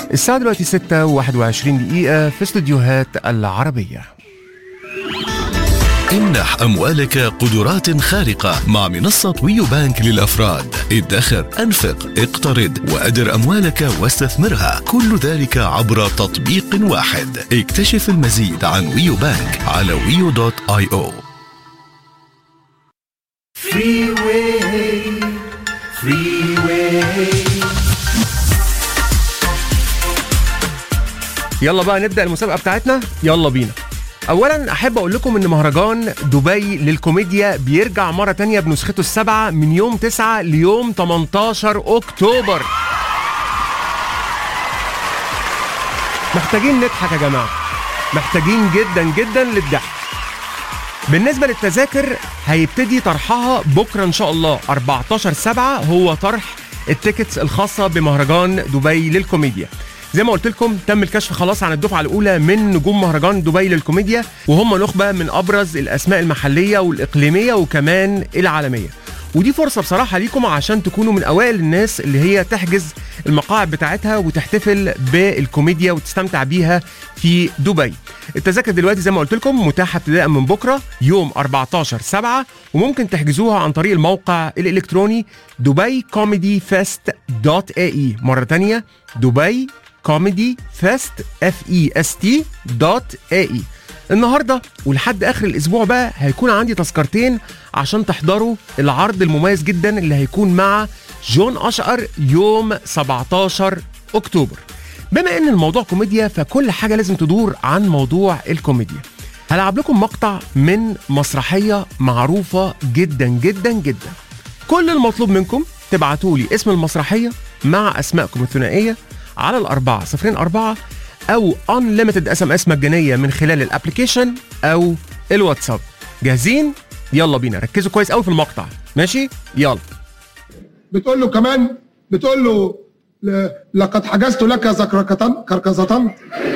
الساعة دلوقتي 6 و21 دقيقة في استوديوهات العربية امنح أموالك قدرات خارقة مع منصة ويو بانك للأفراد ادخر أنفق اقترض وأدر أموالك واستثمرها كل ذلك عبر تطبيق واحد اكتشف المزيد عن ويو بانك على ويو دوت اي او يلا بقى نبدأ المسابقة بتاعتنا يلا بينا اولا احب اقول لكم ان مهرجان دبي للكوميديا بيرجع مره تانية بنسخته السابعه من يوم 9 ليوم 18 اكتوبر محتاجين نضحك يا جماعه محتاجين جدا جدا للضحك بالنسبه للتذاكر هيبتدي طرحها بكره ان شاء الله 14 7 هو طرح التيكتس الخاصه بمهرجان دبي للكوميديا زي ما قلت لكم تم الكشف خلاص عن الدفعه الاولى من نجوم مهرجان دبي للكوميديا وهم نخبه من ابرز الاسماء المحليه والاقليميه وكمان العالميه ودي فرصة بصراحة ليكم عشان تكونوا من أوائل الناس اللي هي تحجز المقاعد بتاعتها وتحتفل بالكوميديا وتستمتع بيها في دبي. التذاكر دلوقتي زي ما قلت لكم متاحة ابتداء من بكرة يوم 14 7 وممكن تحجزوها عن طريق الموقع الإلكتروني دبي كوميدي فيست دوت اي مرة تانية دبي كوميدي فيست اف اي اس تي دوت اي النهارده ولحد اخر الاسبوع بقى هيكون عندي تذكرتين عشان تحضروا العرض المميز جدا اللي هيكون مع جون اشقر يوم 17 اكتوبر بما ان الموضوع كوميديا فكل حاجه لازم تدور عن موضوع الكوميديا هلعب لكم مقطع من مسرحيه معروفه جدا جدا جدا كل المطلوب منكم تبعتوا لي اسم المسرحيه مع اسمائكم الثنائيه على الأربعة صفرين أربعة أو unlimited اس ام اس مجانية من خلال الابلكيشن أو الواتساب جاهزين؟ يلا بينا ركزوا كويس قوي في المقطع ماشي؟ يلا بتقول له كمان بتقول له ل- لقد حجزت لك زكركتن كركزتن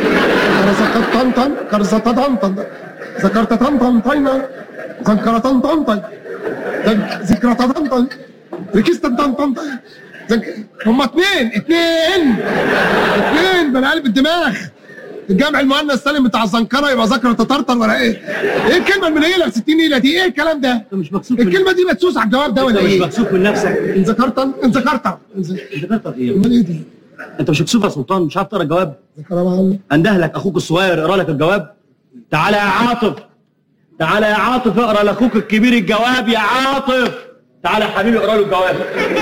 كرزكتن كرزتن ذكرتتن طينا زنكرتن طن ذكرتتن طن ركزتن طن طن هما اتنين اتنين اتنين بني قلب الدماغ الجمع المؤنث سالم بتاع الزنكره يبقى ذكر تطرطر ولا ايه؟ ايه الكلمه المنيله ب 60 نيله دي؟ ايه الكلام ده؟ انت مش مكسوف من الكلمه دي مدسوس على الجواب ده انت ولا مش ايه؟ مكسوف من نفسك ان ذكرت ان ذكرت إن ذ- انت كتر ايه امال ايه دي؟ انت مش مكسوف يا سلطان مش عارف تقرا الجواب ذكر يا معلم انده لك اخوك الصغير يقرا لك الجواب تعالى يا عاطف تعالى يا عاطف اقرا لاخوك الكبير الجواب يا عاطف تعالى يا حبيبي اقرا له الجواب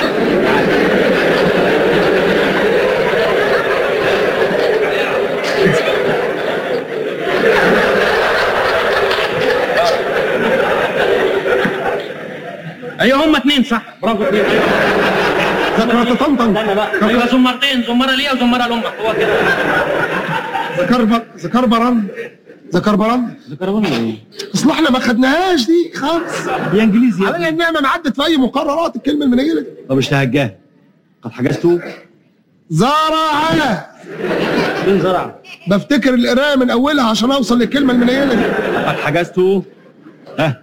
ايوه هم اتنين صح برافو اتنين ايوه ذكرت طنطن استنى بقى ايوه زمرتين زمره ليا وزمره لامك هو كده ذكر بر- ذكر برن ذكر برن ذكر ايه؟ اصل احنا ما خدناهاش دي خالص دي انجليزي يا على ابني. النعمه ما عدت في اي مقررات الكلمه المنيله دي طب مش تهجاه قد حجزته زرع مين زرع؟ بفتكر القرايه من اولها عشان اوصل للكلمه المنيله دي قد حجزته ها